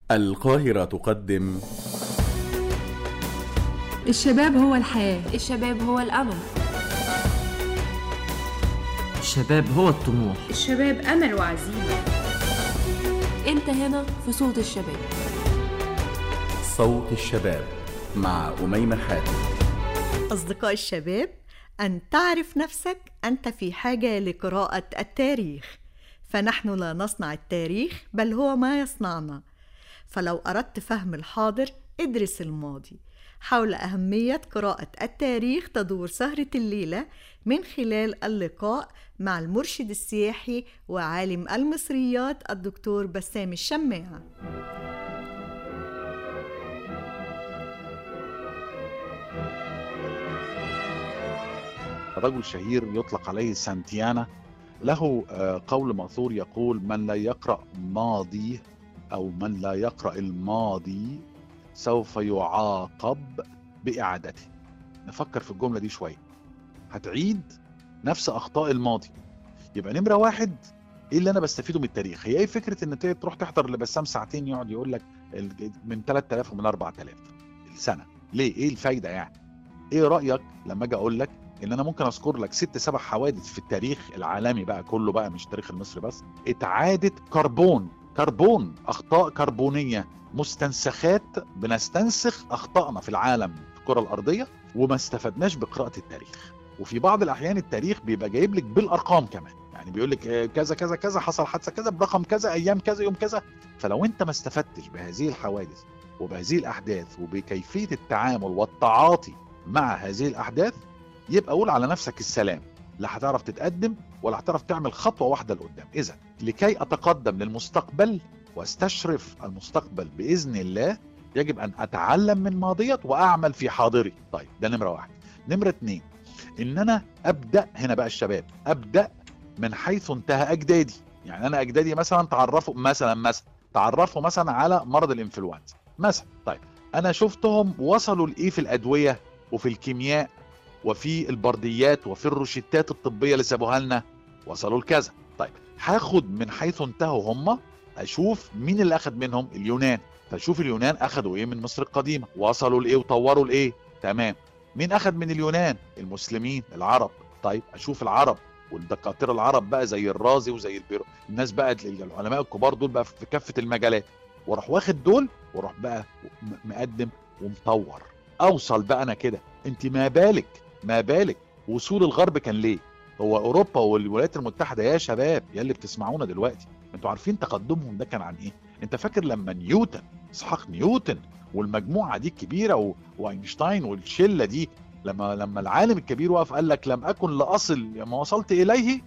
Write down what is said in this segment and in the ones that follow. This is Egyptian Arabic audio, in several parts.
القاهرة تقدم الشباب هو الحياة الشباب هو الأمل الشباب هو الطموح الشباب أمل وعزيمة أنت هنا في صوت الشباب صوت الشباب مع أميمة حاتم أصدقاء الشباب أن تعرف نفسك أنت في حاجة لقراءة التاريخ فنحن لا نصنع التاريخ بل هو ما يصنعنا فلو أردت فهم الحاضر ادرس الماضي حول أهمية قراءة التاريخ تدور سهرة الليلة من خلال اللقاء مع المرشد السياحي وعالم المصريات الدكتور بسام الشماع رجل شهير يطلق عليه سانتيانا له آه، قول مأثور يقول من لا يقرأ ماضي أو من لا يقرأ الماضي سوف يعاقب بإعادته نفكر في الجملة دي شوية هتعيد نفس أخطاء الماضي يبقى نمرة واحد ايه اللي انا بستفيده من التاريخ هي ايه فكره ان تروح تحضر لبسام ساعتين يقعد يقول لك ال- من 3000 ومن 4000 السنه ليه ايه الفايده يعني ايه رايك لما اجي اقول لك ان انا ممكن اذكر لك ست سبع حوادث في التاريخ العالمي بقى كله بقى مش التاريخ المصري بس اتعادت كربون كربون اخطاء كربونيه مستنسخات بنستنسخ اخطائنا في العالم في الكره الارضيه وما استفدناش بقراءه التاريخ وفي بعض الاحيان التاريخ بيبقى جايب لك بالارقام كمان يعني بيقول لك آه، كذا كذا كذا حصل حادثه كذا برقم كذا ايام كذا يوم كذا فلو انت ما استفدتش بهذه الحوادث وبهذه الاحداث وبكيفيه التعامل والتعاطي مع هذه الاحداث يبقى قول على نفسك السلام لا هتعرف تتقدم ولا هتعرف تعمل خطوه واحده لقدام اذا لكي اتقدم للمستقبل واستشرف المستقبل باذن الله يجب ان اتعلم من ماضيات واعمل في حاضري طيب ده نمره واحد نمره اتنين ان انا ابدا هنا بقى الشباب ابدا من حيث انتهى اجدادي يعني انا اجدادي مثلا تعرفوا مثلا مثلا تعرفوا مثلا على مرض الانفلونزا مثلا طيب انا شفتهم وصلوا لايه في الادويه وفي الكيمياء وفي البرديات وفي الروشتات الطبيه اللي سابوها لنا وصلوا لكذا طيب هاخد من حيث انتهوا هم اشوف مين اللي اخد منهم اليونان فاشوف اليونان اخدوا ايه من مصر القديمه وصلوا لايه وطوروا لايه تمام مين اخد من اليونان المسلمين العرب طيب اشوف العرب والدكاتره العرب بقى زي الرازي وزي البيرو الناس بقى العلماء الكبار دول بقى في كافه المجالات واروح واخد دول واروح بقى م- مقدم ومطور اوصل بقى انا كده انت ما بالك ما بالك وصول الغرب كان ليه هو اوروبا والولايات المتحده يا شباب يا اللي بتسمعونا دلوقتي انتوا عارفين تقدمهم ده كان عن ايه انت فاكر لما نيوتن اسحاق نيوتن والمجموعه دي الكبيره و... واينشتاين والشله دي لما لما العالم الكبير وقف قال لك لم اكن لاصل ما وصلت اليه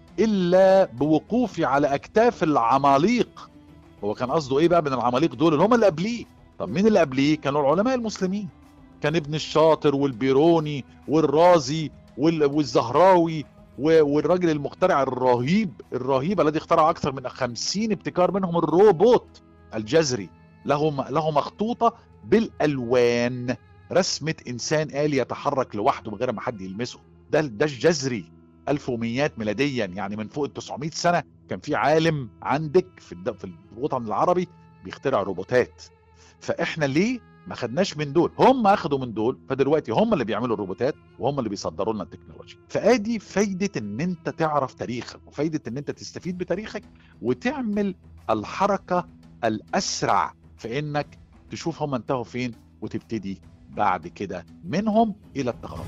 الا بوقوفي على اكتاف العماليق هو كان قصده ايه بقى من العماليق دول اللي هم اللي قبليه طب مين اللي قبليه كانوا العلماء المسلمين كان ابن الشاطر والبيروني والرازي وال- والزهراوي و- والراجل المخترع الرهيب الرهيب الذي اخترع اكثر من 50 ابتكار منهم الروبوت الجذري له م- له مخطوطه بالالوان رسمه انسان آلي يتحرك لوحده من غير ما حد يلمسه ده ده الجذري 1100 ميلاديا يعني من فوق ال 900 سنه كان في عالم عندك في الد- في الوطن العربي بيخترع روبوتات فاحنا ليه ما خدناش من دول هم اخدوا من دول فدلوقتي هم اللي بيعملوا الروبوتات وهم اللي بيصدروا لنا التكنولوجيا فادي فايده ان انت تعرف تاريخك وفايده ان انت تستفيد بتاريخك وتعمل الحركه الاسرع في انك تشوف هم انتهوا فين وتبتدي بعد كده منهم الى التقدم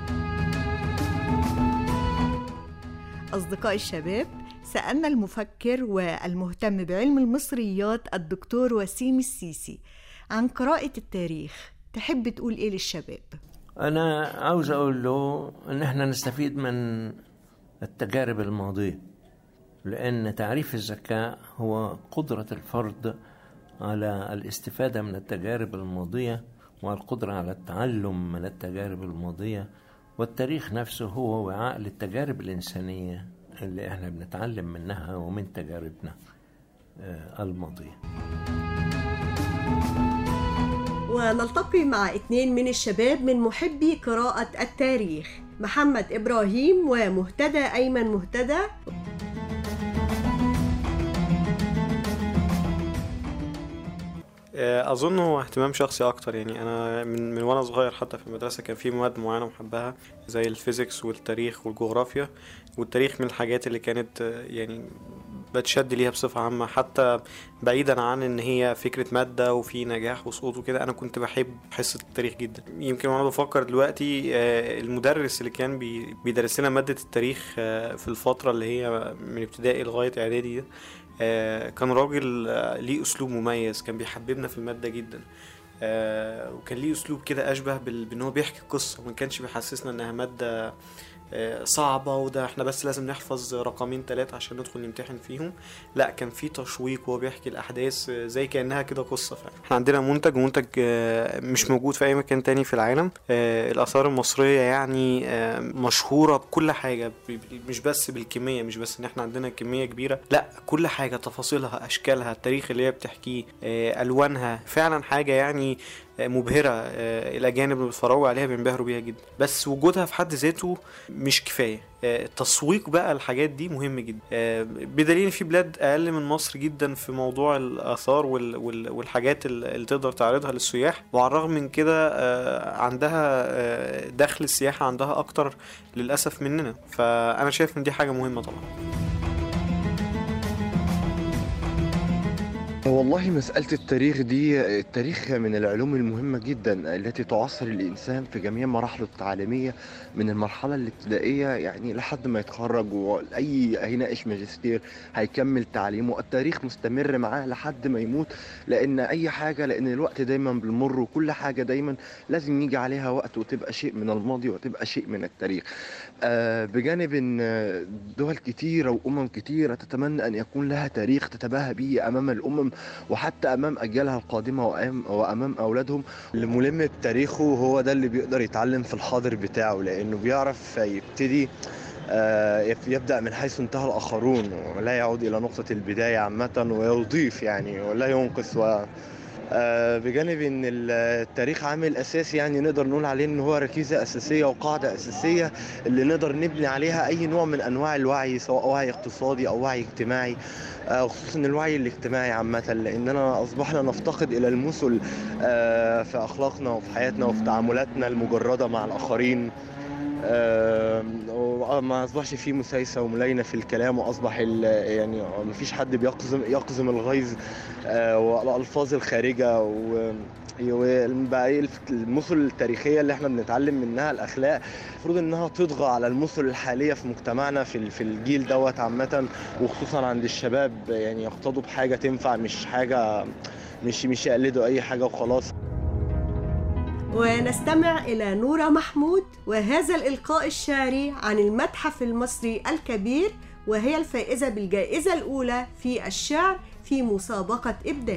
أصدقاء الشباب سألنا المفكر والمهتم بعلم المصريات الدكتور وسيم السيسي عن قراءة التاريخ تحب تقول إيه للشباب؟ أنا عاوز أقول له إن إحنا نستفيد من التجارب الماضية لأن تعريف الذكاء هو قدرة الفرد على الاستفادة من التجارب الماضية والقدرة على التعلم من التجارب الماضية والتاريخ نفسه هو وعاء للتجارب الإنسانية اللي إحنا بنتعلم منها ومن تجاربنا آه، الماضية ونلتقي مع اثنين من الشباب من محبي قراءة التاريخ محمد إبراهيم ومهتدى أيمن مهتدى آه، اظن هو اهتمام شخصي اكتر يعني انا من من وانا صغير حتى في المدرسه كان في مواد معينه محبها زي الفيزيكس والتاريخ والجغرافيا والتاريخ من الحاجات اللي كانت آه، يعني بتشد ليها بصفة عامة حتى بعيدا عن ان هي فكرة مادة وفي نجاح وسقوط وكده انا كنت بحب حصة التاريخ جدا يمكن وانا بفكر دلوقتي آه، المدرس اللي كان بي- بيدرس لنا مادة التاريخ آه، في الفترة اللي هي من ابتدائي لغاية اعدادي ده آه، كان راجل آه، ليه اسلوب مميز كان بيحببنا في المادة جدا آه، وكان ليه اسلوب كده اشبه بال- بان هو بيحكي قصة ما كانش بيحسسنا انها مادة آه، صعبة وده احنا بس لازم نحفظ رقمين تلاتة عشان ندخل نمتحن فيهم لا كان في تشويق وهو بيحكي الأحداث آه، زي كأنها كده قصة فعلا احنا عندنا منتج ومنتج آه، مش موجود في أي مكان تاني في العالم آه، الآثار المصرية يعني آه، مشهورة بكل حاجة ب- ب- مش بس بالكمية مش بس إن احنا عندنا كمية كبيرة لا كل حاجة تفاصيلها أشكالها التاريخ اللي هي بتحكيه آه، ألوانها فعلا حاجة يعني مبهرة آه، الأجانب اللي بيتفرجوا عليها بينبهروا بيها جدا بس وجودها في حد ذاته مش كفاية آه، التسويق بقى الحاجات دي مهم جدا آه، بدليل إن في بلاد أقل من مصر جدا في موضوع الآثار وال- وال- والحاجات ال- اللي تقدر تعرضها للسياح وعلى الرغم من كده آه، عندها آه، دخل السياحة عندها أكتر للأسف مننا فأنا شايف إن دي حاجة مهمة طبعا والله مسألة التاريخ دي التاريخ من العلوم المهمة جدا التي تعصر الإنسان في جميع مراحله التعليمية من المرحلة الابتدائية يعني لحد ما يتخرج وأي هيناقش ماجستير هيكمل تعليمه التاريخ مستمر معاه لحد ما يموت لأن أي حاجة لأن الوقت دايما بالمر وكل حاجة دايما لازم يجي عليها وقت وتبقى شيء من الماضي وتبقى شيء من التاريخ آه، بجانب ان آه، دول كتيرة وأمم كتيرة تتمنى أن يكون لها تاريخ تتباهى به أمام الأمم وحتى أمام أجيالها القادمة وأمام, وأمام أولادهم اللي ملم بتاريخه هو ده اللي بيقدر يتعلم في الحاضر بتاعه لأنه بيعرف يبتدي آه، يف- يبدأ من حيث انتهى الآخرون ولا يعود إلى نقطة البداية عامة ويضيف يعني ولا ينقص و آه، بجانب ان التاريخ عامل اساسي يعني نقدر نقول عليه ان هو ركيزه اساسيه وقاعده اساسيه اللي نقدر نبني عليها اي نوع من انواع الوعي سواء وعي اقتصادي او وعي اجتماعي آه، خصوصا الوعي الاجتماعي عامه لاننا اصبحنا نفتقد الى المثل آه، في اخلاقنا وفي حياتنا وفي تعاملاتنا المجرده مع الاخرين آه، وما اصبحش فيه مسايسه وملاينه في الكلام واصبح ال- يعني ما فيش حد بيقزم يقزم الغيظ آه، والالفاظ الخارجه و وبقى ايه الف- المثل التاريخيه اللي احنا بنتعلم منها الاخلاق المفروض انها تطغى على المثل الحاليه في مجتمعنا في ال- في الجيل دوت عامه وخصوصا عند الشباب يعني يقتضوا بحاجه تنفع مش حاجه مش مش يقلدوا اي حاجه وخلاص ونستمع إلى نورة محمود وهذا الإلقاء الشعري عن المتحف المصري الكبير وهي الفائزة بالجائزة الأولى في الشعر في مسابقة إبداع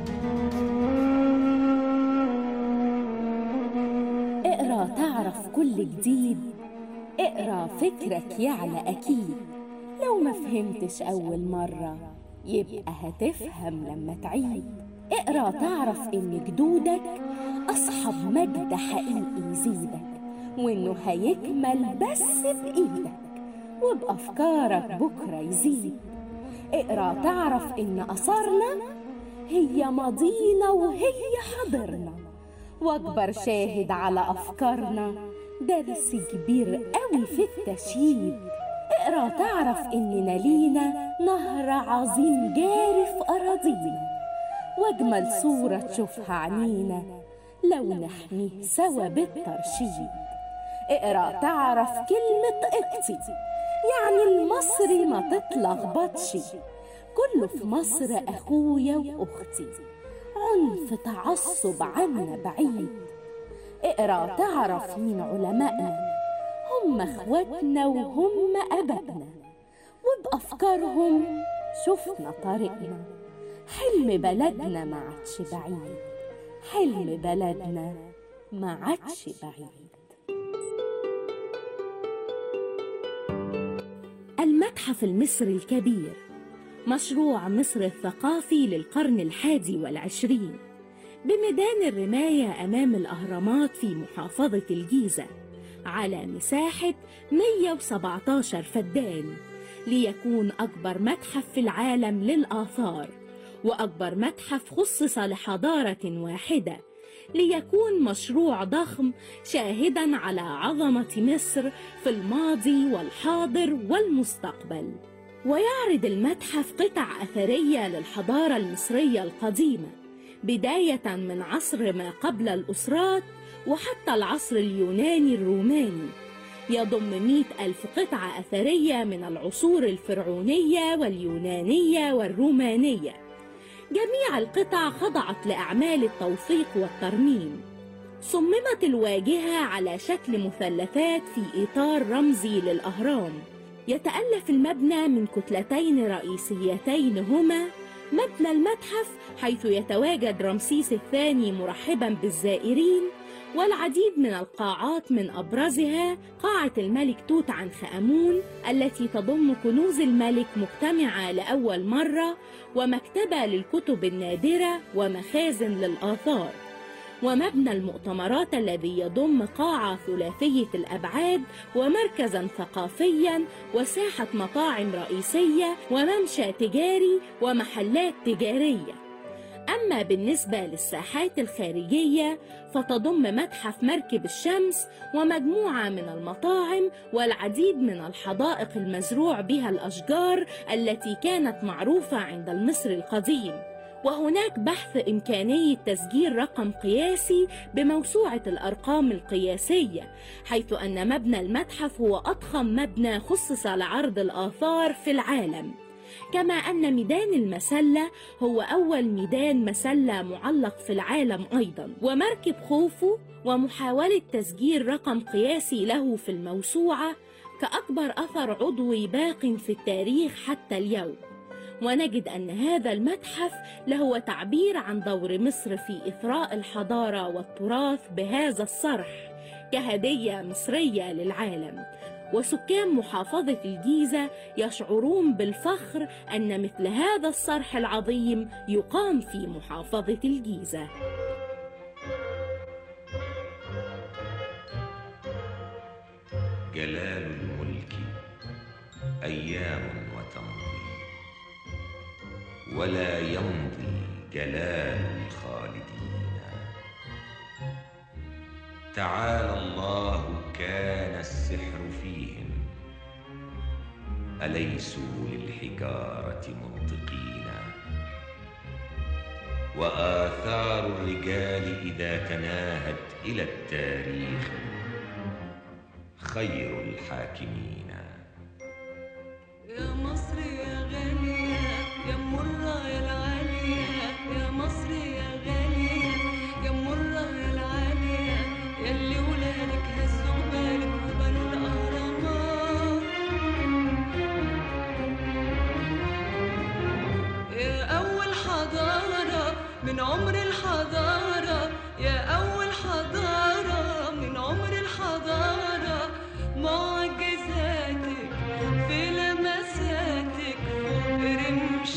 اقرا تعرف كل جديد اقرا فكرك يعلى اكيد لو ما فهمتش اول مره يبقى هتفهم لما تعيد اقرا تعرف ان جدودك اصحاب مجد حقيقي يزيدك وانه هيكمل بس بايدك وبافكارك بكره يزيد اقرا تعرف ان اثارنا هي ماضينا وهي حاضرنا واكبر شاهد على افكارنا درس كبير قوي في التشييد اقرا تعرف اننا لينا نهر عظيم جاري في اراضينا واجمل صوره تشوفها عنينا لو نحميه سوا بالترشيد اقرا تعرف كلمه اقتي يعني المصري ما تتلخبطش كله في مصر اخويا واختي عنف تعصب عنا بعيد اقرا تعرف مين علمائنا هم اخواتنا وهم ابائنا وبافكارهم شفنا طريقنا حلم بلدنا ما عادش بعيد حلم بلدنا ما عادش بعيد المتحف المصري الكبير مشروع مصر الثقافي للقرن الحادي والعشرين بميدان الرماية أمام الأهرامات في محافظة الجيزة على مساحة 117 فدان ليكون أكبر متحف في العالم للآثار وأكبر متحف خصص لحضارة واحدة ليكون مشروع ضخم شاهدا على عظمة مصر في الماضي والحاضر والمستقبل ويعرض المتحف قطع أثرية للحضارة المصرية القديمة بداية من عصر ما قبل الأسرات وحتى العصر اليوناني الروماني يضم مئة ألف قطعة أثرية من العصور الفرعونية واليونانية والرومانية جميع القطع خضعت لأعمال التوثيق والترميم صممت الواجهة على شكل مثلثات في إطار رمزي للأهرام يتألف المبنى من كتلتين رئيسيتين هما مبنى المتحف حيث يتواجد رمسيس الثاني مرحبا بالزائرين والعديد من القاعات من أبرزها قاعة الملك توت عنخ آمون التي تضم كنوز الملك مجتمعة لأول مرة ومكتبة للكتب النادرة ومخازن للآثار ومبنى المؤتمرات الذي يضم قاعة ثلاثية الأبعاد ومركزا ثقافيا وساحة مطاعم رئيسية وممشى تجاري ومحلات تجارية أما بالنسبة للساحات الخارجية فتضم متحف مركب الشمس ومجموعة من المطاعم والعديد من الحدائق المزروع بها الأشجار التي كانت معروفة عند المصري القديم وهناك بحث إمكانية تسجيل رقم قياسي بموسوعة الأرقام القياسية حيث أن مبنى المتحف هو أضخم مبنى خصص لعرض الآثار في العالم كما أن ميدان المسلة هو أول ميدان مسلة معلق في العالم أيضا ومركب خوفو ومحاولة تسجيل رقم قياسي له في الموسوعة كأكبر أثر عضوي باق في التاريخ حتى اليوم ونجد أن هذا المتحف له تعبير عن دور مصر في إثراء الحضارة والتراث بهذا الصرح كهدية مصرية للعالم وسكان محافظة الجيزة يشعرون بالفخر أن مثل هذا الصرح العظيم يقام في محافظة الجيزة جلال الملك أيام وتمضي ولا يمضي جلال الخالدين تعالى الله كان السحر فيهم أليسوا للحجارة منطقين وآثار الرجال إذا تناهت إلى التاريخ خير الحاكمين يا مصر يا غالية يا مرة يا العالية يا مصر يا غالية يا مرة يا العالية يا اللي ولادك هزوا بالك وبنوا الأهرامات يا أول حضارة من عمر الحضارة يا أول حضارة من عمر الحضارة معجزاتك في لمساتك فوق رمش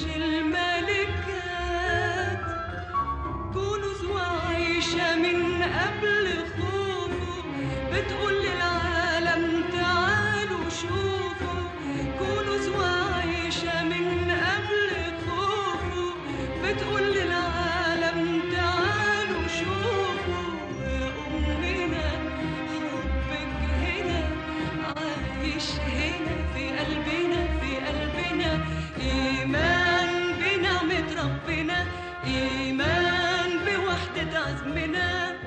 الملكات كنوز وعيشة من قبل خوفه بتقول للعالم تعالوا شوفوا كنوز وعيشة من قبل خوفه بتقول للعالم تعالوا شوفوا يا أمنا حبك هنا عايش هنا في قلبنا في قلبنا إيمان بنعمة ربنا إيمان بوحدة عزمنا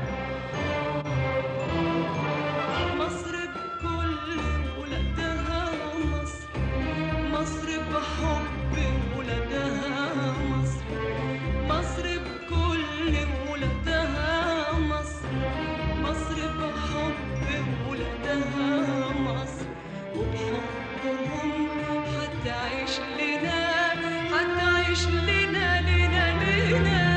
مصر بكل ولادها مصر مصر بحب ولادها مصر مصر بكل ولادها مصر مصر بحب ولادها مصر وبحبهم هتعيش لنا هتعيش لنا لنا لنا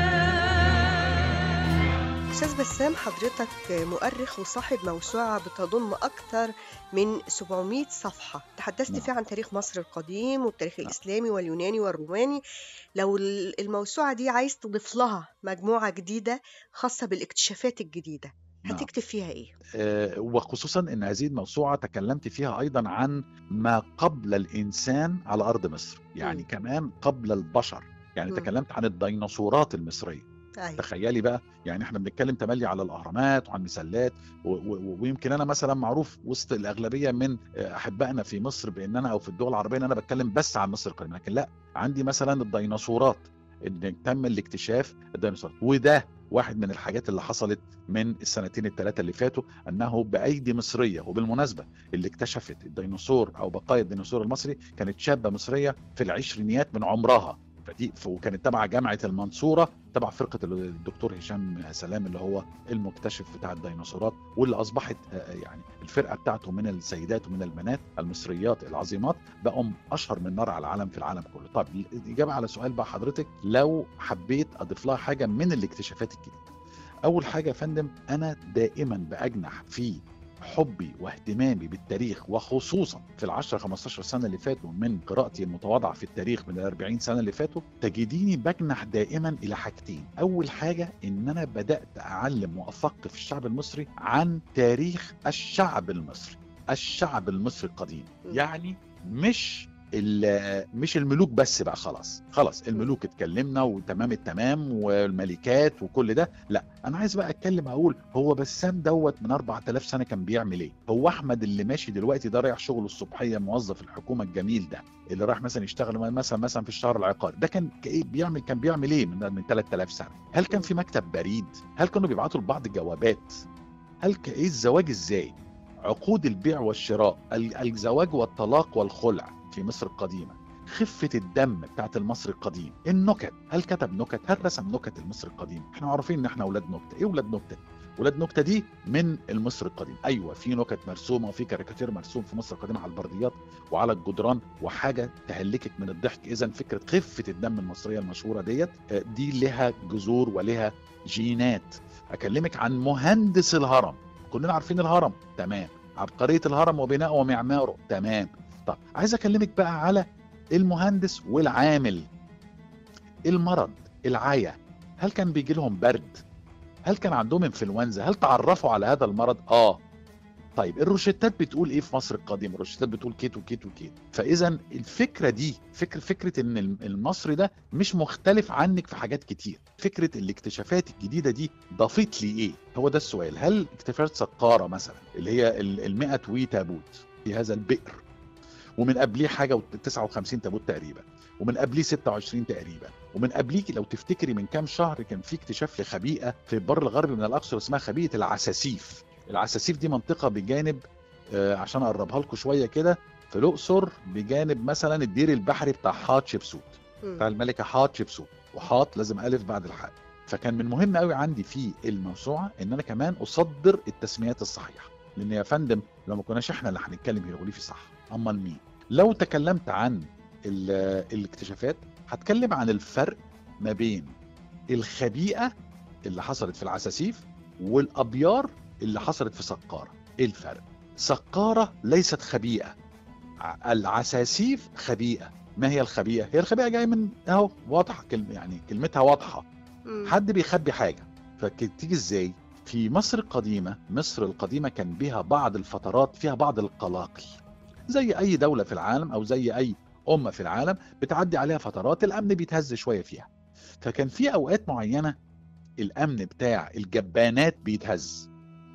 أستاذ بسام حضرتك مؤرخ وصاحب موسوعة بتضم أكثر من 700 صفحة تحدثت نعم. فيها عن تاريخ مصر القديم والتاريخ الإسلامي واليوناني والروماني لو ال- الموسوعة دي عايز تضيف لها مجموعة جديدة خاصة بالاكتشافات الجديدة نعم. هتكتب فيها إيه؟ آه، وخصوصا ان هذه الموسوعه تكلمت فيها ايضا عن ما قبل الانسان على ارض مصر يعني مم. كمان قبل البشر يعني مم. تكلمت عن الديناصورات المصريه أيوة. تخيلي بقى يعني احنا بنتكلم تملي على الاهرامات وعن المسلات و- و- ويمكن انا مثلا معروف وسط الاغلبيه من احبائنا في مصر بان انا او في الدول العربيه ان انا بتكلم بس عن مصر القديمه لكن لا عندي مثلا الديناصورات ان تم الاكتشاف الديناصورات وده واحد من الحاجات اللي حصلت من السنتين الثلاثه اللي فاتوا انه بايدي مصريه وبالمناسبه اللي اكتشفت الديناصور او بقايا الديناصور المصري كانت شابه مصريه في العشرينيات من عمرها فدي وكانت تبع جامعه المنصوره تبع فرقه الدكتور هشام سلام اللي هو المكتشف بتاع الديناصورات واللي اصبحت آه، يعني الفرقه بتاعته من السيدات ومن البنات المصريات العظيمات بقوا اشهر من نار على العالم في العالم كله طب الاجابه على سؤال بقى حضرتك لو حبيت اضيف لها حاجه من الاكتشافات الجديده اول حاجه يا فندم انا دائما باجنح في حبي واهتمامي بالتاريخ وخصوصا في العشرة 15 سنة اللي فاتوا من قراءتي المتواضعة في التاريخ من الأربعين سنة اللي فاتوا تجديني بجنح دائما إلى حاجتين أول حاجة إن أنا بدأت أعلم وأثقف الشعب المصري عن تاريخ الشعب المصري الشعب المصري القديم يعني مش ال- مش الملوك بس بقى خلاص خلاص الملوك اتكلمنا وتمام التمام والملكات وكل ده لا انا عايز بقى اتكلم اقول هو بسام دوت من 4000 سنه كان بيعمل ايه هو احمد اللي ماشي دلوقتي ده رايح شغله الصبحيه موظف الحكومه الجميل ده اللي راح مثلا يشتغل مثلا مثلا في الشهر العقاري ده كان ك- إيه بيعمل كان بيعمل ايه من من 3000 سنه هل كان في مكتب بريد هل كانوا بيبعتوا لبعض جوابات هل ك- ايه الزواج ازاي عقود البيع والشراء ال- الزواج والطلاق والخلع في مصر القديمة خفة الدم بتاعت المصري القديم النكت هل كتب نكت هل رسم نكت المصري القديم احنا عارفين ان احنا اولاد نكتة ايه اولاد نكتة ولاد نكتة دي من المصري القديم ايوه في نكت مرسومه وفي كاريكاتير مرسوم في مصر القديمه على البرديات وعلى الجدران وحاجه تهلكك من الضحك اذا فكره خفه الدم المصريه المشهوره ديت آه، دي لها جذور ولها جينات اكلمك عن مهندس الهرم كلنا عارفين الهرم تمام عبقريه الهرم وبناءه ومعماره تمام طب عايز اكلمك بقى على المهندس والعامل المرض العيا هل كان بيجي لهم برد هل كان عندهم انفلونزا هل تعرفوا على هذا المرض اه طيب الروشتات بتقول ايه في مصر القديمه الروشتات بتقول كيت وكيت وكيت فاذا الفكره دي فكر فكره ان المصري ده مش مختلف عنك في حاجات كتير فكره الاكتشافات الجديده دي ضافت لي ايه هو ده السؤال هل اكتشافات سقاره مثلا اللي هي ال 100 وي تابوت في هذا البئر ومن قبليه حاجه و59 تابوت تقريبا ومن قبليه 26 تقريبا ومن قبليه لو تفتكري من كام شهر كان في اكتشاف لخبيئه في البر الغربي من الاقصر اسمها خبيئه العساسيف العساسيف دي منطقه بجانب آه، عشان اقربها لكم شويه كده في الاقصر بجانب مثلا الدير البحري بتاع حتشبسوت بتاع الملكه حتشبسوت وحاط لازم الف بعد الحاء فكان من مهم قوي عندي في الموسوعه ان انا كمان اصدر التسميات الصحيحه لان يا فندم لو ما كناش احنا اللي هنتكلم هيروغليفي صح امال مين لو تكلمت عن ال- الاكتشافات هتكلم عن الفرق ما بين الخبيئه اللي حصلت في العساسيف والابيار اللي حصلت في سقاره ايه الفرق سقاره ليست خبيئه ع- العساسيف خبيئه ما هي الخبيئه هي الخبيئه جايه من اهو واضحه كلمه يعني كلمتها واضحه حد بيخبي حاجه فتيجي ازاي في مصر القديمه مصر القديمه كان بها بعض الفترات فيها بعض القلاقل زي اي دوله في العالم او زي اي امه في العالم بتعدي عليها فترات الامن بيتهز شويه فيها فكان في اوقات معينه الامن بتاع الجبانات بيتهز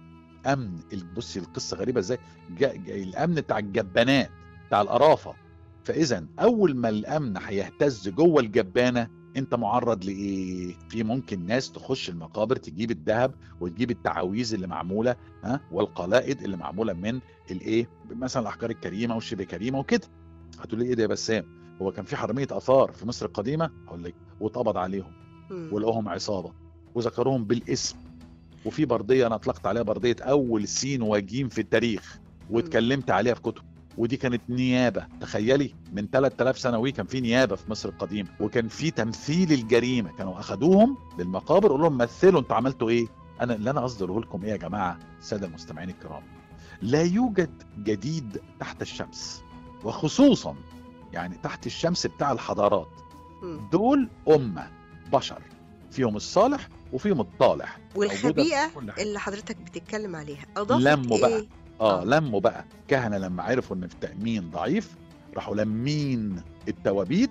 امن ال- بصي القصه غريبه ازاي جا- جا- الامن بتاع الجبانات بتاع القرافه فاذا اول ما الامن هيهتز جوه الجبانه انت معرض لايه في ممكن ناس تخش المقابر تجيب الذهب وتجيب التعاويذ اللي معموله ها والقلائد اللي معموله من الايه مثلا الاحجار الكريمه والشبه كريمه وكده هتقول لي ايه ده يا بسام هو كان في حراميه اثار في مصر القديمه هقول لك واتقبض عليهم ولقوهم عصابه وذكروهم بالاسم وفي برديه انا اطلقت عليها برديه اول سين وجيم في التاريخ واتكلمت عليها في كتب ودي كانت نيابه تخيلي من 3000 سنه كان في نيابه في مصر القديمه وكان في تمثيل الجريمه كانوا اخذوهم للمقابر قالوا لهم مثلوا انتوا عملتوا ايه انا اللي انا قصدي اقوله لكم ايه يا جماعه الساده المستمعين الكرام لا يوجد جديد تحت الشمس وخصوصا يعني تحت الشمس بتاع الحضارات دول امه بشر فيهم الصالح وفيهم الطالح موجودة في والخبيئة كل حتة. اللي حضرتك بتتكلم عليها أضافت لموا بقى إيه؟ اه لموا بقى كهنه لما عرفوا ان التامين ضعيف راحوا لمين التوابيت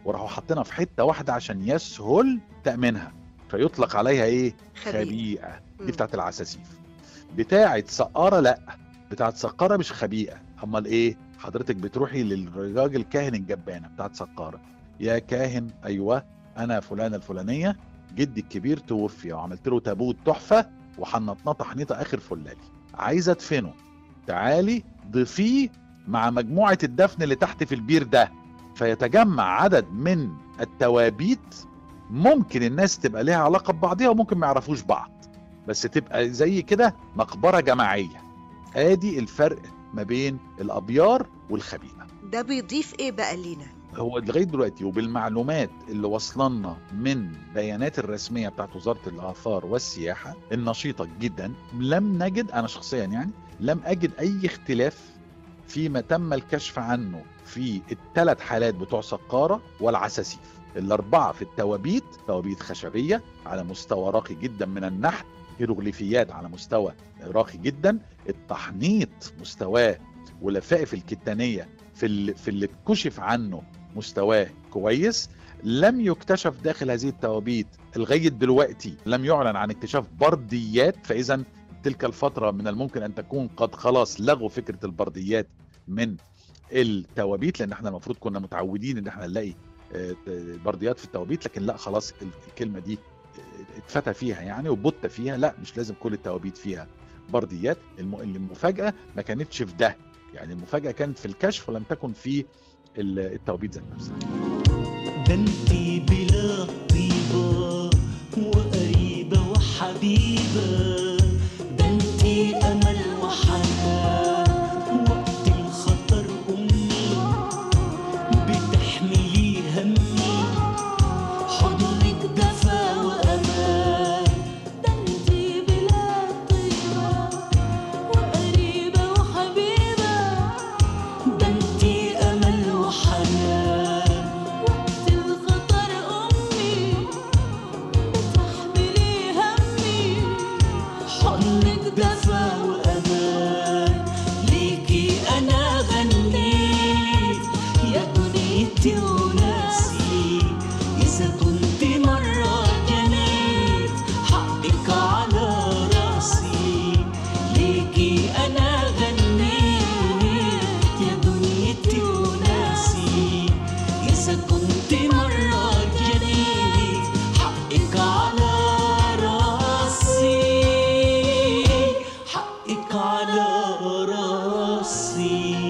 وراحوا حاطينها في حته واحده عشان يسهل تامينها فيطلق عليها ايه خبيئة. خبيئه مم. دي بتاعت العساسيف بتاعه سقاره لا بتاعت سقاره مش خبيئه امال ايه حضرتك بتروحي للراجل كاهن الجبانه بتاعت سقاره يا كاهن ايوه انا فلانه الفلانيه جدي الكبير توفي وعملت له تابوت تحفه وحنطناه تحنيطه اخر فلالي عايزه ادفنه تعالي ضيفيه مع مجموعه الدفن اللي تحت في البير ده فيتجمع عدد من التوابيت ممكن الناس تبقى ليها علاقه ببعضها وممكن ما يعرفوش بعض بس تبقى زي كده مقبره جماعيه ادي الفرق ما بين الابيار والخبيئه ده بيضيف ايه بقى لينا هو لغايه دلوقتي وبالمعلومات اللي وصلنا من بيانات الرسميه بتاعت وزاره الاثار والسياحه النشيطه جدا لم نجد انا شخصيا يعني لم اجد اي اختلاف فيما تم الكشف عنه في الثلاث حالات بتوع سقاره والعساسيف الاربعه في التوابيت توابيت خشبيه على مستوى راقي جدا من النحت هيروغليفيات على مستوى راقي جدا التحنيط مستواه ولفائف الكتانيه في اللي, في اللي اتكشف عنه مستواه كويس لم يكتشف داخل هذه التوابيت لغايه دلوقتي لم يعلن عن اكتشاف برديات فاذا تلك الفتره من الممكن ان تكون قد خلاص لغوا فكره البرديات من التوابيت لان احنا المفروض كنا متعودين ان احنا نلاقي آه، برديات في التوابيت لكن لا خلاص ال- الكلمه دي آه، اتفتى فيها يعني وبت فيها لا مش لازم كل التوابيت فيها برديات الم- المفاجاه ما كانتش في ده يعني المفاجاه كانت في الكشف ولم تكن في ال- التوابيت ذات نفسها ده انتي بلا طيبة وقريبة وحبيبة ده انتي أمل وحنان وقت الخطر أمي بتحملي همي حضنك دفا وأمان ده انتي بلاد طيبة وقريبة وحبيبة ده انتي أمل وحنان وقت الخطر أمي بتحملي همي حضنك دفا وأمان ليكي أنا غنيت يا دنيتي وناسي إذا كنت مرة جنيت حقك على راسي ليكي أنا غنيت يا دنيتي وناسي إذا كنت مرة جنيت حقك على راسي حقك على راسي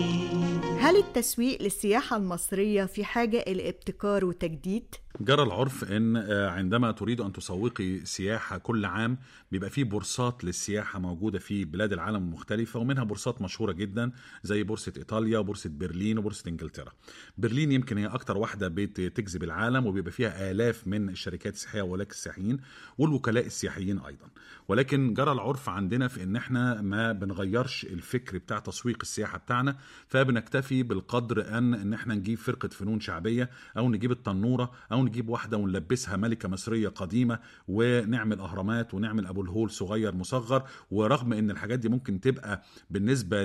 هل التسويق للسياحة المصرية في حاجة إلى ابتكار وتجديد؟ جرى العرف ان آه، عندما تريد ان تسوقي سياحه كل عام بيبقى في بورصات للسياحه موجوده في بلاد العالم المختلفه ومنها بورصات مشهوره جدا زي بورصه ايطاليا وبورصه برلين وبورصه انجلترا. برلين يمكن هي اكتر واحده بتجذب العالم وبيبقى فيها الاف من الشركات السياحيه وولاك السياحيين والوكلاء السياحيين ايضا. ولكن جرى العرف عندنا في ان احنا ما بنغيرش الفكر بتاع تسويق السياحه بتاعنا فبنكتفي بالقدر ان ان احنا نجيب فرقه فنون شعبيه او نجيب التنوره او نجيب واحده ونلبسها ملكه مصريه قديمه ونعمل اهرامات ونعمل ابو الهول صغير مصغر ورغم ان الحاجات دي ممكن تبقى بالنسبه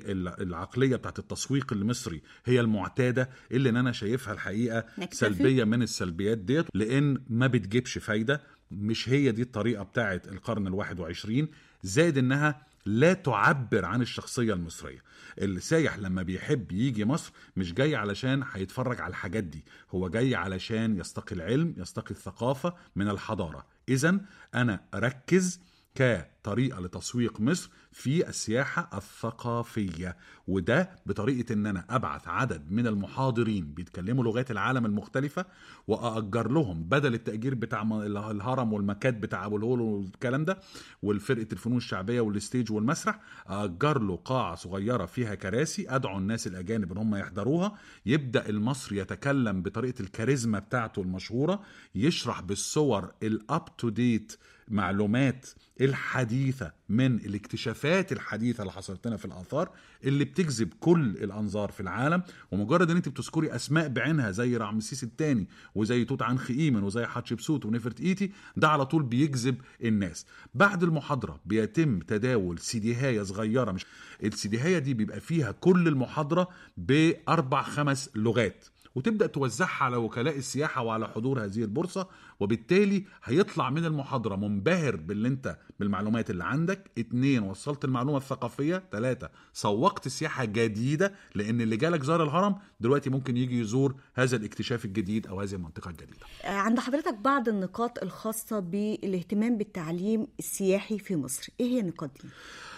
للعقليه بتاعت التسويق المصري هي المعتاده اللي إن انا شايفها الحقيقه نكتفي. سلبيه من السلبيات ديت لان ما بتجيبش فايده مش هي دي الطريقه بتاعت القرن الواحد وعشرين زائد انها لا تعبر عن الشخصيه المصريه السايح لما بيحب يجي مصر مش جاي علشان هيتفرج على الحاجات دي هو جاي علشان يستقي العلم يستقي الثقافه من الحضاره اذا انا اركز كطريقه لتسويق مصر في السياحه الثقافيه وده بطريقه ان انا ابعث عدد من المحاضرين بيتكلموا لغات العالم المختلفه واجر لهم بدل التاجير بتاع م- الهرم والمكات بتاع ابو الهول والكلام ده والفرقه الفنون الشعبيه والستيج والمسرح اجر له قاعه صغيره فيها كراسي ادعو الناس الاجانب ان هم يحضروها يبدا المصري يتكلم بطريقه الكاريزما بتاعته المشهوره يشرح بالصور الاب تو ديت معلومات الحديثة من الاكتشافات الحديثة اللي حصلت لنا في الآثار اللي بتجذب كل الأنظار في العالم ومجرد ان انت بتذكري أسماء بعينها زي رمسيس الثاني وزي توت عنخ آمن وزي حتشبسوت ونفرت إيتي ده على طول بيجذب الناس بعد المحاضرة بيتم تداول سيديهاية صغيرة مش السيديهاية دي بيبقى فيها كل المحاضرة بأربع خمس لغات وتبدا توزعها على وكلاء السياحه وعلى حضور هذه البورصه وبالتالي هيطلع من المحاضره منبهر باللي انت بالمعلومات اللي عندك اتنين وصلت المعلومه الثقافيه ثلاثه سوقت سياحه جديده لان اللي جالك زار الهرم دلوقتي ممكن يجي يزور هذا الاكتشاف الجديد او هذه المنطقه الجديده آه، عند حضرتك بعض النقاط الخاصة بالاهتمام بالتعليم السياحي في مصر ايه هي النقاط دي؟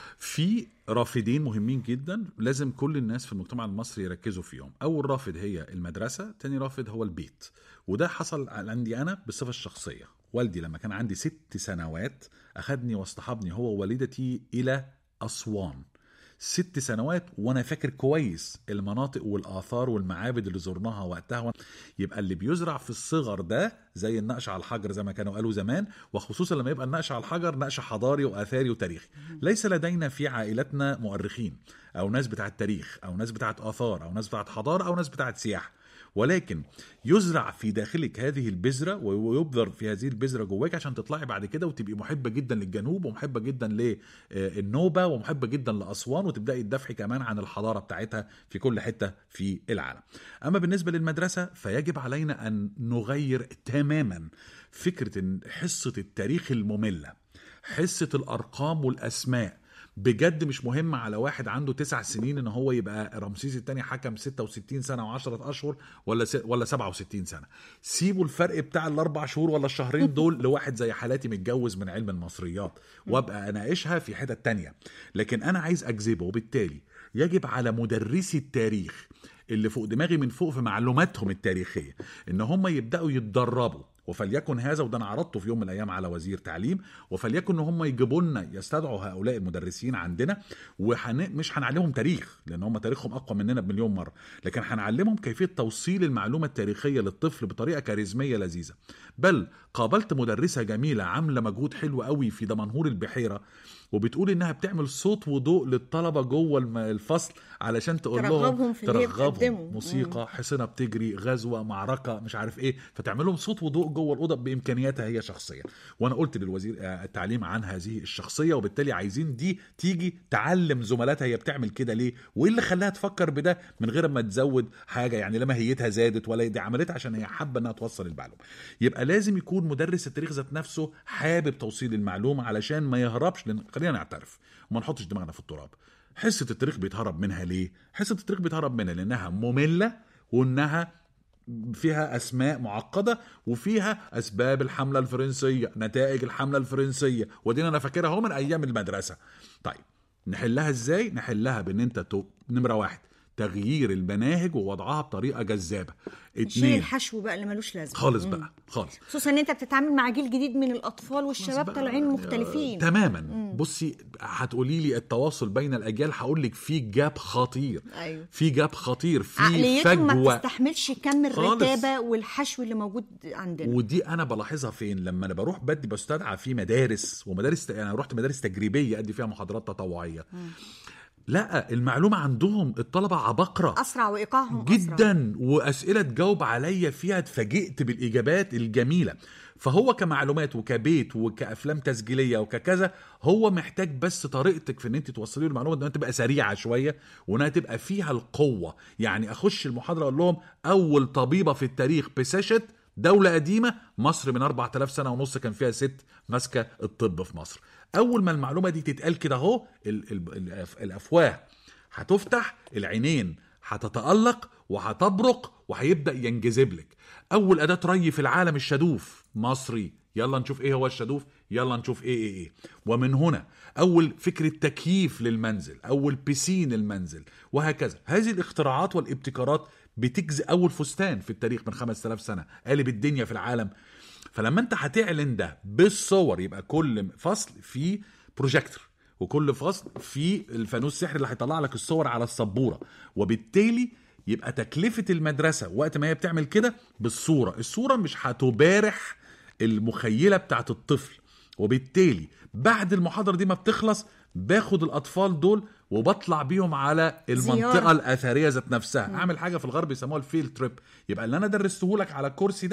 في رافدين مهمين جدا لازم كل الناس في المجتمع المصري يركزوا فيهم اول رافد هي المدرسه تاني رافد هو البيت وده حصل عندي انا بالصفه الشخصيه والدي لما كان عندي ست سنوات اخدني واصطحبني هو ووالدتي الى اسوان ست سنوات وانا فاكر كويس المناطق والاثار والمعابد اللي زرناها وقتها يبقى اللي بيزرع في الصغر ده زي النقش على الحجر زي ما كانوا قالوا زمان وخصوصا لما يبقى النقش على الحجر نقش حضاري واثاري وتاريخي ليس لدينا في عائلتنا مؤرخين او ناس بتاعه تاريخ او ناس بتاعه اثار او ناس بتاعه حضاره او ناس بتاعه سياحه ولكن يزرع في داخلك هذه البذره ويبذر في هذه البذره جواك عشان تطلعي بعد كده وتبقي محبه جدا للجنوب ومحبه جدا للنوبه ومحبه جدا لاسوان وتبداي تدافعي كمان عن الحضاره بتاعتها في كل حته في العالم. اما بالنسبه للمدرسه فيجب علينا ان نغير تماما فكره إن حصه التاريخ الممله حصه الارقام والاسماء بجد مش مهم على واحد عنده تسع سنين ان هو يبقى رمسيس الثاني حكم 66 سنه و10 اشهر ولا س... ولا 67 سنه سيبوا الفرق بتاع الاربع شهور ولا الشهرين دول لواحد زي حالاتي متجوز من علم المصريات وابقى اناقشها في حتت تانية لكن انا عايز اجذبه وبالتالي يجب على مدرسي التاريخ اللي فوق دماغي من فوق في معلوماتهم التاريخيه ان هم يبداوا يتدربوا وفليكن هذا وده انا عرضته في يوم من الايام على وزير تعليم وفليكن ان هم يجيبوا لنا يستدعوا هؤلاء المدرسين عندنا وحن... مش هنعلمهم تاريخ لان هم تاريخهم اقوى مننا بمليون مره لكن هنعلمهم كيفيه توصيل المعلومه التاريخيه للطفل بطريقه كاريزميه لذيذه بل قابلت مدرسه جميله عامله مجهود حلو قوي في دمنهور البحيره وبتقول انها بتعمل صوت وضوء للطلبه جوه الم- الفصل علشان تقول ترغبهم لهم في اللي هي بتقدمه. ترغبهم موسيقى حصنه بتجري غزوه معركه مش عارف ايه فتعمل لهم صوت وضوء جوه الاوضه بامكانياتها هي شخصيا وانا قلت للوزير آه، التعليم عن هذه الشخصيه وبالتالي عايزين دي تيجي تعلم زملاتها هي بتعمل كده ليه وايه اللي خلاها تفكر بده من غير ما تزود حاجه يعني لا ماهيتها زادت ولا دي عملتها عشان هي حابه انها توصل المعلومه يبقى لازم يكون مدرس التاريخ ذات نفسه حابب توصيل المعلومه علشان ما يهربش لان خلينا نعترف وما نحطش دماغنا في التراب حصه التاريخ بيتهرب منها ليه حصه التاريخ بيتهرب منها لانها ممله وانها فيها اسماء معقده وفيها اسباب الحمله الفرنسيه نتائج الحمله الفرنسيه ودي انا فاكرها اهو من ايام المدرسه طيب نحلها ازاي نحلها بان انت تو... نمره واحد تغيير المناهج ووضعها بطريقه جذابه شيل اتنين الحشو بقى اللي ملوش لازمه خالص مم. بقى خالص خصوصا ان انت بتتعامل مع جيل جديد من الاطفال والشباب طالعين مختلفين تماما مم. بصي هتقولي لي التواصل بين الاجيال هقول لك في جاب خطير ايوه في جاب خطير في عقليتهم ما فجوه بتستحملش كم خالص. الرتابه والحشو اللي موجود عندنا ودي انا بلاحظها فين لما انا بروح بدي بستدعى في مدارس ومدارس انا رحت مدارس تجريبيه ادي فيها محاضرات تطوعيه لا المعلومه عندهم الطلبه عبقره اسرع وايقاعهم أسرع. جدا واسئله تجاوب عليا فيها اتفاجئت بالاجابات الجميله فهو كمعلومات وكبيت وكافلام تسجيليه وككذا هو محتاج بس طريقتك في ان انت توصلي له المعلومه انها تبقى سريعه شويه وانها تبقى فيها القوه يعني اخش المحاضره اقول لهم اول طبيبه في التاريخ بساشت دولة قديمة مصر من 4000 سنة ونص كان فيها ست ماسكة الطب في مصر أول ما المعلومة دي تتقال كده أهو ال- ال- الأف- الأفواه هتفتح العينين هتتألق وهتبرق وهيبدأ ينجذب لك أول أداة ري في العالم الشدوف مصري يلا نشوف ايه هو الشدوف يلا نشوف ايه ايه ايه ومن هنا اول فكره تكييف للمنزل اول بيسين المنزل وهكذا هذه الاختراعات والابتكارات بتجزي اول فستان في التاريخ من 5000 سنه قالب الدنيا في العالم فلما انت هتعلن ده بالصور يبقى كل فصل فيه بروجيكتور وكل فصل فيه الفانوس السحري اللي هيطلع لك الصور على السبوره وبالتالي يبقى تكلفه المدرسه وقت ما هي بتعمل كده بالصوره الصوره مش هتبارح المخيله بتاعت الطفل وبالتالي بعد المحاضره دي ما بتخلص باخد الاطفال دول وبطلع بيهم على المنطقه زيارة. الاثريه ذات نفسها اعمل حاجه في الغرب يسموها الفيل تريب يبقى اللي انا درسته لك على الكرسي ده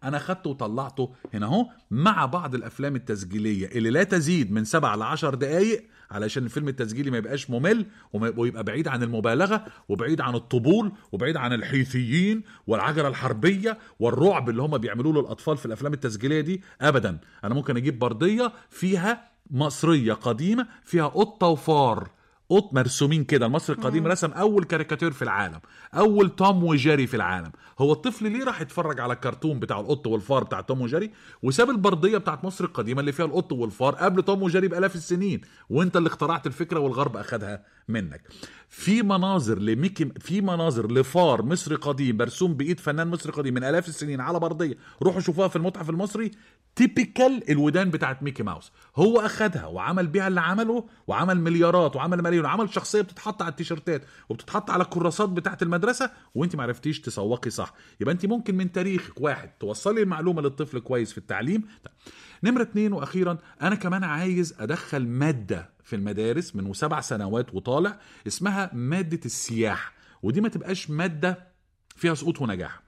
انا خدته وطلعته هنا اهو مع بعض الافلام التسجيليه اللي لا تزيد من 7 ل 10 دقائق علشان الفيلم التسجيلي ما يبقاش ممل وما- ويبقى بعيد عن المبالغه وبعيد عن الطبول وبعيد عن الحيثيين والعجله الحربيه والرعب اللي هم بيعملوه للاطفال في الافلام التسجيليه دي ابدا انا ممكن اجيب برديه فيها مصريه قديمه فيها قطه وفار قط مرسومين كده المصري القديم رسم اول كاريكاتير في العالم اول توم وجيري في العالم هو الطفل ليه راح يتفرج على الكرتون بتاع القط والفار بتاع توم وجيري وساب البرديه بتاعت مصر القديمه اللي فيها القط والفار قبل توم وجيري بالاف السنين وانت اللي اخترعت الفكره والغرب اخذها منك في مناظر لميكي في مناظر لفار مصري قديم مرسوم بايد فنان مصري قديم من الاف السنين على برديه روحوا شوفوها في المتحف المصري تيبيكال الودان بتاعت ميكي ماوس هو اخدها وعمل بيها اللي عمله وعمل مليارات وعمل ملايين وعمل شخصيه بتتحط على التيشيرتات وبتتحط على الكراسات بتاعت المدرسه وانت ما عرفتيش تسوقي صح يبقى انت ممكن من تاريخك واحد توصلي المعلومه للطفل كويس في التعليم نمرة اتنين واخيرا انا كمان عايز ادخل مادة في المدارس من سبع سنوات وطالع اسمها مادة السياحة ودي ما تبقاش مادة فيها سقوط ونجاح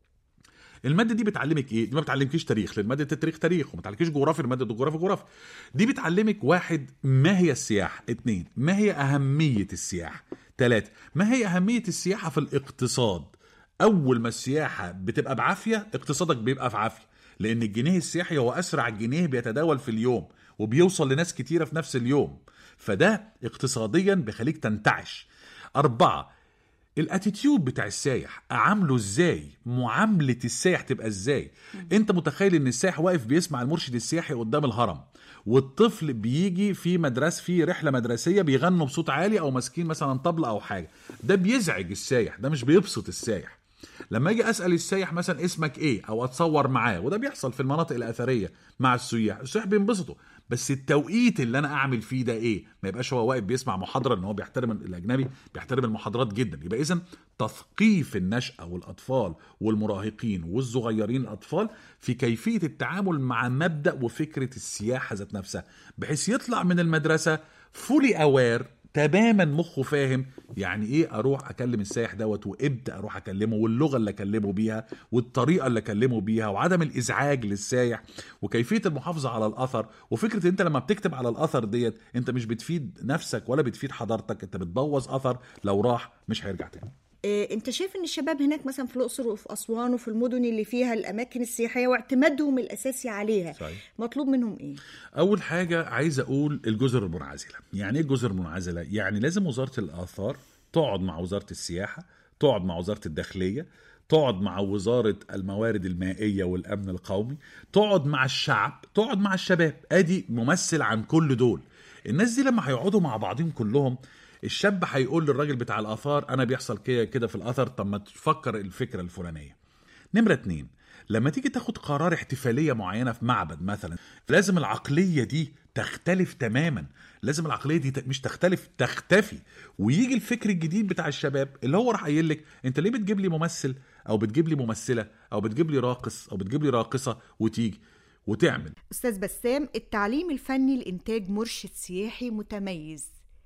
الماده دي بتعلمك ايه دي ما بتعلمكيش تاريخ لان ماده التاريخ تاريخ وما بتعلمكيش جغرافيا الماده الجغرافيا جغرافيا دي بتعلمك واحد ما هي السياحه اتنين ما هي اهميه السياحه تلاتة ما هي اهميه السياحه في الاقتصاد اول ما السياحه بتبقى بعافيه اقتصادك بيبقى في عافيه لان الجنيه السياحي هو اسرع جنيه بيتداول في اليوم وبيوصل لناس كتيره في نفس اليوم فده اقتصاديا بيخليك تنتعش أربعة الاتيتيود بتاع السايح اعامله ازاي معامله السايح تبقى ازاي انت متخيل ان السايح واقف بيسمع المرشد السياحي قدام الهرم والطفل بيجي في مدرسه في رحله مدرسيه بيغنوا بصوت عالي او ماسكين مثلا طبله او حاجه ده بيزعج السايح ده مش بيبسط السايح لما اجي اسال السايح مثلا اسمك ايه او اتصور معاه وده بيحصل في المناطق الاثريه مع السياح السياح بينبسطوا بس التوقيت اللي انا اعمل فيه ده ايه ما يبقاش هو واقف بيسمع محاضره ان هو بيحترم الاجنبي بيحترم المحاضرات جدا يبقى اذا تثقيف النشأة والاطفال والمراهقين والصغيرين الاطفال في كيفيه التعامل مع مبدا وفكره السياحه ذات نفسها بحيث يطلع من المدرسه فولي اوير تماما مخه فاهم يعني ايه اروح اكلم السائح دوت وامتى اروح اكلمه واللغه اللي اكلمه بيها والطريقه اللي اكلمه بيها وعدم الازعاج للسائح وكيفيه المحافظه على الاثر وفكره انت لما بتكتب على الاثر ديت انت مش بتفيد نفسك ولا بتفيد حضارتك انت بتبوظ اثر لو راح مش هيرجع تاني إيه، انت شايف ان الشباب هناك مثلا في الاقصر وفي اسوان وفي المدن اللي فيها الاماكن السياحيه واعتمادهم الاساسي عليها صحيح. مطلوب منهم ايه اول حاجه عايز اقول الجزر المنعزله يعني ايه الجزر المنعزله يعني لازم وزاره الاثار تقعد مع وزاره السياحه تقعد مع وزاره الداخليه تقعد مع وزارة الموارد المائية والأمن القومي تقعد مع الشعب تقعد مع الشباب أدي ممثل عن كل دول الناس دي لما هيقعدوا مع بعضهم كلهم الشاب هيقول للراجل بتاع الآثار أنا بيحصل كده كده في الأثر طب ما تفكر الفكرة الفلانية نمرة اتنين لما تيجي تاخد قرار احتفالية معينة في معبد مثلا لازم العقلية دي تختلف تماما لازم العقلية دي ت- مش تختلف تختفي ويجي الفكر الجديد بتاع الشباب اللي هو راح قايل لك انت ليه بتجيب لي ممثل او بتجيب لي ممثلة او بتجيب لي راقص او بتجيب لي راقصة وتيجي وتعمل أستاذ بسام التعليم الفني لإنتاج مرشد سياحي متميز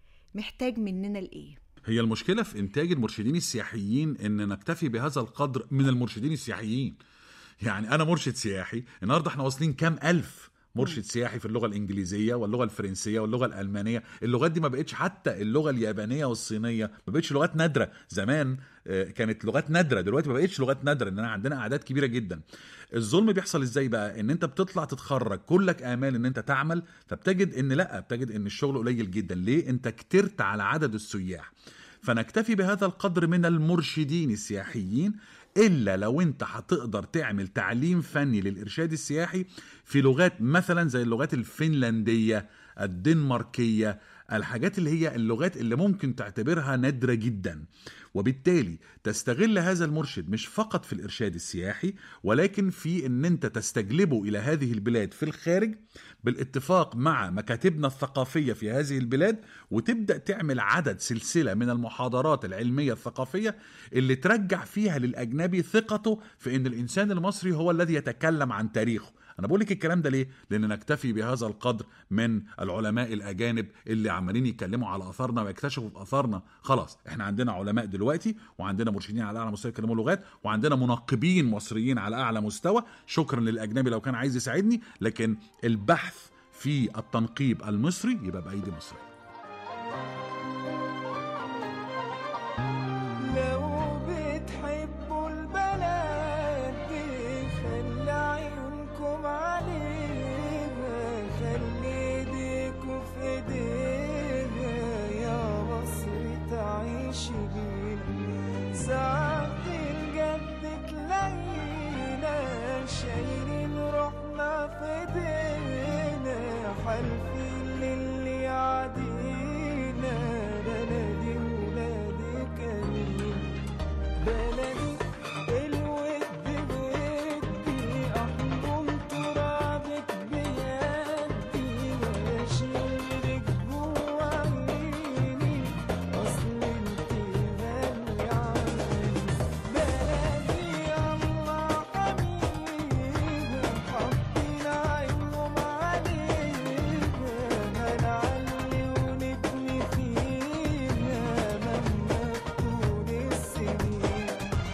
محتاج مننا الإيه؟ هي المشكلة في إنتاج المرشدين السياحيين إن نكتفي بهذا القدر من المرشدين السياحيين يعني أنا مرشد سياحي النهاردة إحنا واصلين كام ألف مرشد سياحي في اللغة الإنجليزية واللغة الفرنسية واللغة الألمانية اللغات دي ما بقتش حتى اللغة اليابانية والصينية ما بقتش لغات نادرة زمان آه، كانت لغات نادرة دلوقتي ما بقتش لغات نادرة إننا عندنا أعداد كبيرة جدا الظلم بيحصل إزاي بقى إن أنت بتطلع تتخرج كلك آمال إن أنت تعمل فبتجد إن لأ بتجد إن الشغل قليل جدا ليه أنت كترت على عدد السياح فنكتفي بهذا القدر من المرشدين السياحيين الا لو انت هتقدر تعمل تعليم فني للارشاد السياحي في لغات مثلا زي اللغات الفنلنديه الدنماركيه الحاجات اللي هي اللغات اللي ممكن تعتبرها نادره جدا وبالتالي تستغل هذا المرشد مش فقط في الارشاد السياحي ولكن في ان انت تستجلبه الى هذه البلاد في الخارج بالاتفاق مع مكاتبنا الثقافيه في هذه البلاد وتبدا تعمل عدد سلسله من المحاضرات العلميه الثقافيه اللي ترجع فيها للاجنبي ثقته في ان الانسان المصري هو الذي يتكلم عن تاريخه انا بقول لك الكلام ده ليه لان نكتفي بهذا القدر من العلماء الاجانب اللي عمالين يتكلموا على اثارنا ويكتشفوا في اثارنا خلاص احنا عندنا علماء دلوقتي وعندنا مرشدين على اعلى مستوى يتكلموا لغات وعندنا منقبين مصريين على اعلى مستوى شكرا للاجنبي لو كان عايز يساعدني لكن البحث في التنقيب المصري يبقى بايدي مصريه لو بتحبوا البلد دي خلي عيونكم عليها خلي ايديكوا في ايديها يا مصر تعيش بينا ساعات الجد تلاقينا شايلين روحنا في ايدينا حالفين للي يعدينا بلدي ولادي كريم بلدي الود بودي احضن ترابك بيدي واشيلك جوا عيني اصل انت غالية علي بلدي الله حبيبي حاطين عينهم عليها هنعلي ونبني فيها مهما تكون السنين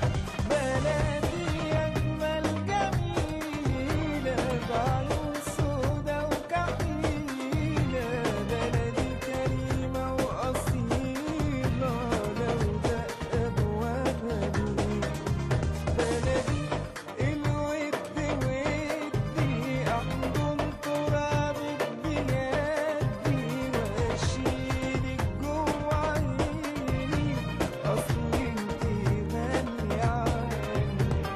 بلدي أجمل جميلة بعيون سودا وكحيلة بلدي كريمة وأصيلة لو دق أبوابها بيه بلدي الود ودي أحضن ترابك بيدي وأشيلك جوا عيني أصل انتي غالية علي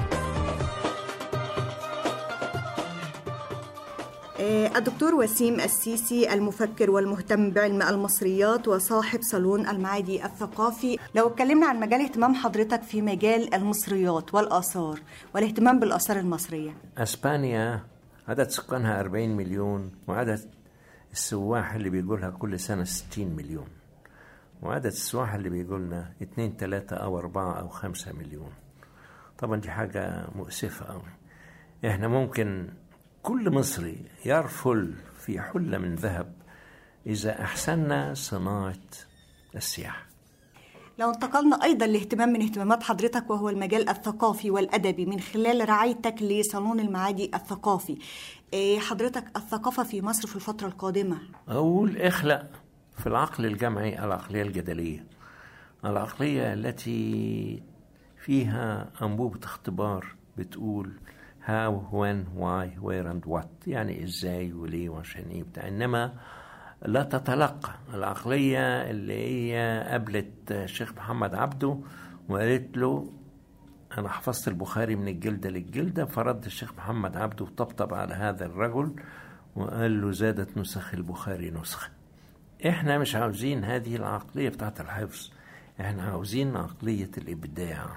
آه، الدكتور وسيم السيسي المفكر والمهتم بعلم المصريات وصاحب صالون المعادي الثقافي لو اتكلمنا عن مجال اهتمام حضرتك في مجال المصريات والآثار والاهتمام بالآثار المصرية اسبانيا عدد سكانها 40 مليون وعدد السواح اللي بيجولها كل سنة 60 مليون وعدد السواح اللي بيجولنا 2 3 أو 4 أو 5 مليون طبعا دي حاجة مؤسفة أوي احنا ممكن كل مصري يرفل في حلة من ذهب إذا أحسننا صناعة السياحة لو انتقلنا أيضا لاهتمام من اهتمامات حضرتك وهو المجال الثقافي والأدبي من خلال رعايتك لصالون المعادي الثقافي آه، حضرتك الثقافة في مصر في الفترة القادمة أقول اخلق في العقل الجمعي العقلية الجدلية العقلية التي فيها أنبوبة اختبار بتقول how, when, why, where and what يعني ازاي وليه وعشان ايه بتاع انما لا تتلقى العقلية اللي هي قابلت الشيخ محمد عبده وقالت له أنا حفظت البخاري من الجلدة للجلدة فرد الشيخ محمد عبده وطبطب على هذا الرجل وقال له زادت نسخ البخاري نسخة احنا مش عاوزين هذه العقلية بتاعت الحفظ احنا عاوزين عقلية الإبداع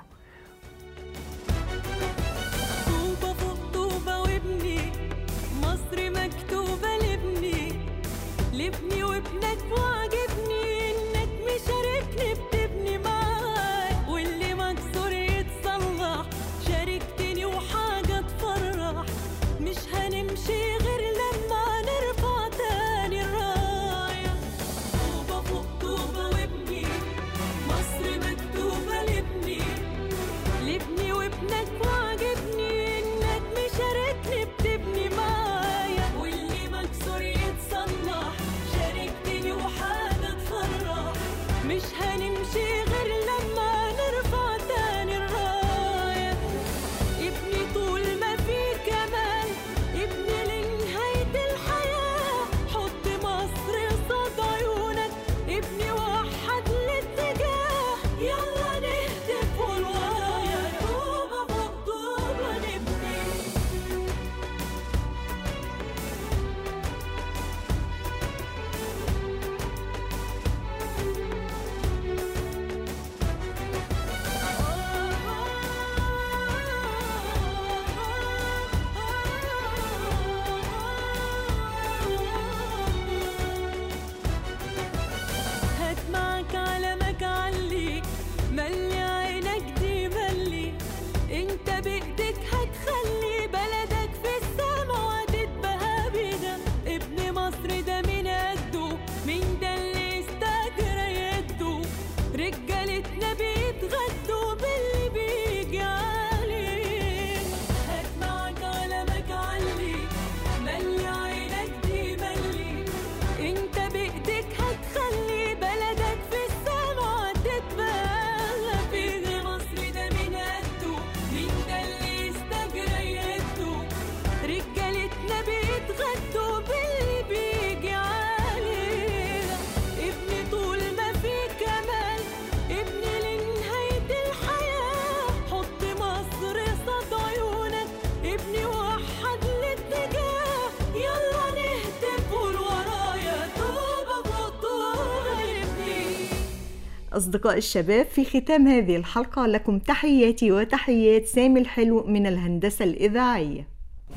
طوبة فوق طوبة وابني مصر مكتوبة لابني لابني وابنك وعجبني انك مشاركني بتبني معاك واللي مكسور يتصلح شاركتني وحاجة تفرح مش هنمشي غير لما نرفع تاني الراية طوبة فوق طوبة وابني مصر مكتوبة لابني لابني وابنك وعجبني انك مشاركني بتبني معايا واللي مكسور يتصلح شاركتني وحاجة أصدقاء الشباب في ختام هذه الحلقة لكم تحياتي وتحيات سامي الحلو من الهندسة الإذاعية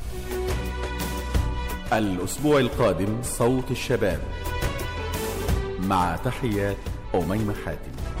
الأسبوع القادم صوت الشباب مع تحيات أميمة حاتم